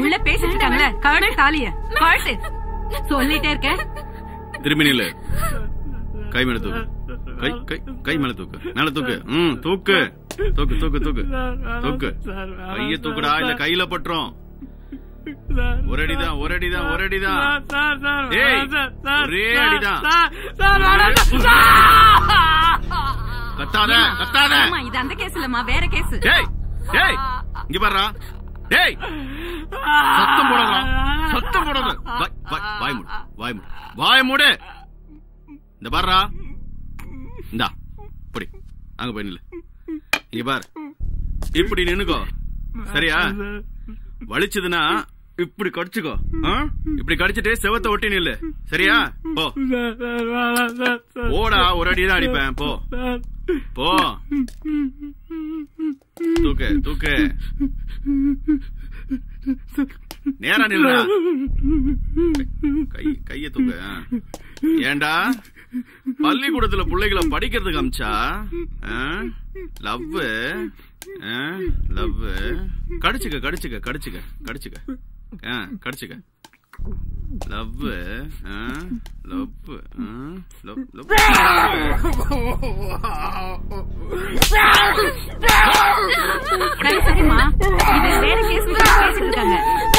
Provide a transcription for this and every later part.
உள்ள பேசிட்டு இருக்காங்களே கழட்டு தாலிய கழட்டு சொல்லிட்டே இருக்க திரும்பி நில்லு கை மேல தூக்கு கை கை கை மேல தூக்கு மேல தூக்கு ம் தூக்கு தூக்கு தூக்கு தூக்கு தூக்கு கைய தூக்குடா இல்ல கையில பட்டுரும் ஒரு அடிதான் ஒரு அடிதான் ஒரு அடிதான் ஏய் ஒரே அடிதான் கத்தாத கத்தாத ஆமா இது அந்த கேஸ் இல்லம்மா வேற கேஸ் டேய் டேய் இங்க பாருடா டேய் சத்தம் போடாத சத்தம் போடாத வாய் வாய் வாய் மூடு வாய் மூடு வாய் மூடு இந்த பாருடா இந்தா இப்படி அங்க போய் நில்லு இங்க பாரு இப்படி நின்னுக்கோ சரியா வலிச்சதுன்னா இப்படி கடிச்சுக்கோ ஆ? இப்படி கடிச்சிட்டு செவத்த ஒட்டி நில்லு சரியா போ போடா ஒரு அடி தான் அடிப்பேன் போ போ தூக்கு தூக்கு நேரா நில்லுடா கை கைய தூக்கு ஆ. ஏன்டா பள்ளிக்கூடத்துல பிள்ளைகளை படிக்கிறதுக்கு அமிச்சா லவ் லவ் கடிச்சுக்க கடிச்சுக்க கடிச்சுக்க கடிச்சுக்க ஆ, கடிச்சுக்க லவ் லவ் லவ் லவ் சரி சரிம்மா இது வேற கேஸ் பேசிட்டு இருக்காங்க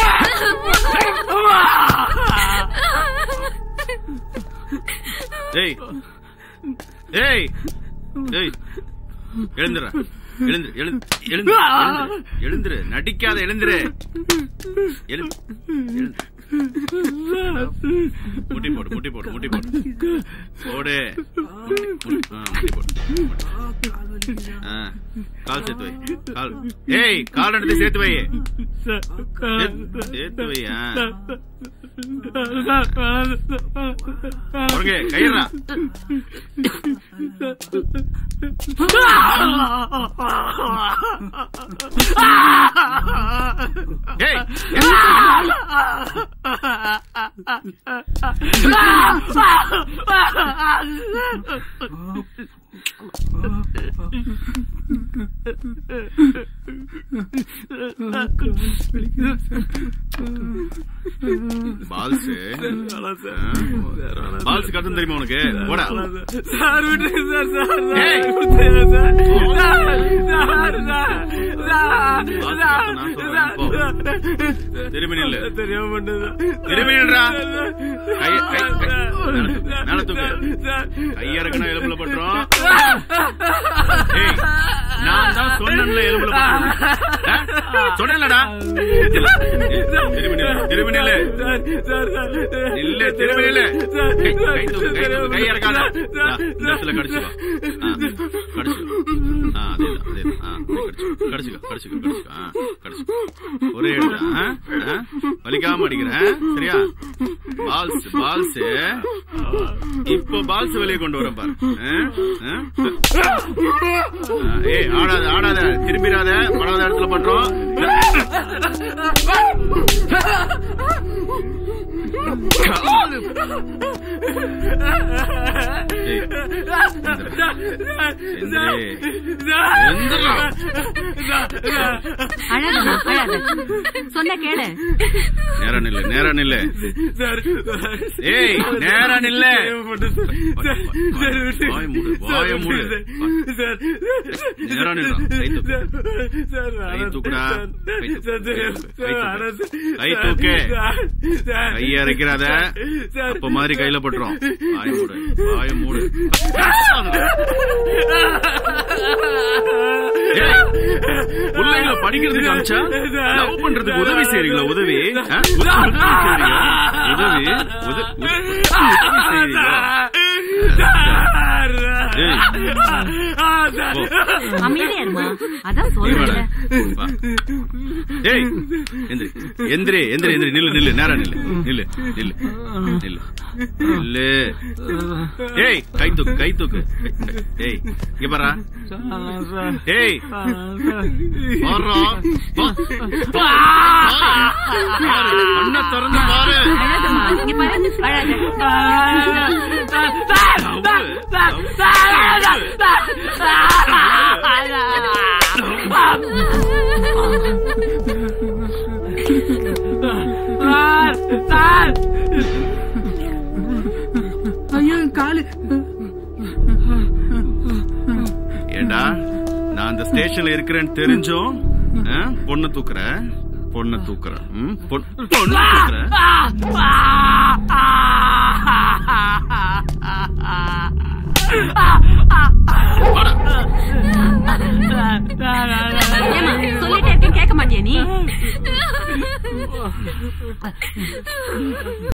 ஏய் ஏய் ஏய் எழுந்துடா எழுந்துரு எழுந்து எழுந்து எழுந்துரு எழுந்துரு நடிக்காத எழுந்துரு எழுந்து எழுந்து. முட்டி போடு முட்டி போடு முட்டி போடு போடு முட்டி- ஆ, முட்டி போடு ஆ, கால் சேர்த்து வை கால் ஏய் கால் எடுத்து சேர்த்து வை சேர்த்து- சேர்த்து வை ஆ. முருகே கயிறா ஏய் பால்ஸ் பால்ஸ் கத்தம் தெரியுமா உனக்கு போடா சார் விட்டுருங்க சார் சார் ஏய். விட்டுருங்க சார் சார் சார் நான் சொல்றேன், போ. திரும்பி நில்லு தெரியாம பண்ணது திரும்பி நில்றா கை கை கை மேல தூக்கு கைய இறக்குனா எலும்புல பட்டுரும் ஏய், நான் தான் சொன்னேன்ல எலும்புல பட்டுரும் சொன்னேன்லடா திரும்பி நில்லு திரும்பி நில்லு நில்லு திரும்பி நில்லு கை கை தூக்கு கை தூக்கு கை இறக்காத இந்தா, இந்த இடத்துல கடிச்சுக்கோ ஆ, கடிச்சுக்கோ ஆ அதேதான் அதேதான் ஆ கடிச்சுக்கோ கடிச்சுக்கோ கடிச்சுக்கோ கடிச்சுக்கோ ஆ கடிச்சுக்கோ ஒரே இடத்துல ஆ ஆ? வலிக்காம அடிக்கிறேன் சரியா பால்ஸ் பால்ஸ் இப்போ பால்ஸ் வெளியே கொண்டு வரேன் பாரு ஆ? ஆ? ஆ, ஏய் ஆடாத ஆடாத திரும்பிடாத படாத இடத்துல பண்றோம் காலு. ஏய், எந்திரி. எந்திரி. அழாதம்மா அழாத சொன்ன கேளு நேரா நில்லு நேரா நில்லு ஏய் நேரா நில்லு வாய மூடு வாய மூடு நேரா நில்லு கை தூக்கு கை தூக்குடா கை தூக்கு. கை தூக்கு. கை தூக்கு கை இறக்கிறாத அப்ப மாதிரி கையில பட்டுரும் வாய மூடு வாய மூடு ஏய், பிள்ளைங்களை படிக்கிறதுக்கு அமிச்சா லவ் பண்றதுக்கு உதவி செய்றீங்களா உதவி ஆ? உதவி செய்றீங்களா? உதவி உத- உத- உதவி செய்றீங்களா? ஏய், போ. அமைதியா இருமா அதான் நீ வாடா. சொல்றேன் வா. ஏய் எந்திரி எந்திரி எந்திரி எந்திரி நில்லு நில்லு நேரா நில்லு நில்லு நில்லு நில்லு நில்லு ஏய் கை தூக்கு கை தூக்கு ஏய் இங்க பாரா ஏய் பாரா பாரு கண்ணை திறந்து பாரு அழாதம்மா இங்க பாரு அழாத லவ். சார் சார் ஐயோ காலு ஏண்டா நான் அந்த ஸ்டேஷன்ல இருக்கிறேன்னு தெரிஞ்சும் ஆ, பொண்ணை தூக்குற பொண்ணை தூக்குற ம், பொன்- பொண்ணை தூக்குற வாடா. ஏம்மா, சொல்லிட்டே இருக்கேன் கேட்க மாட்டியா நீ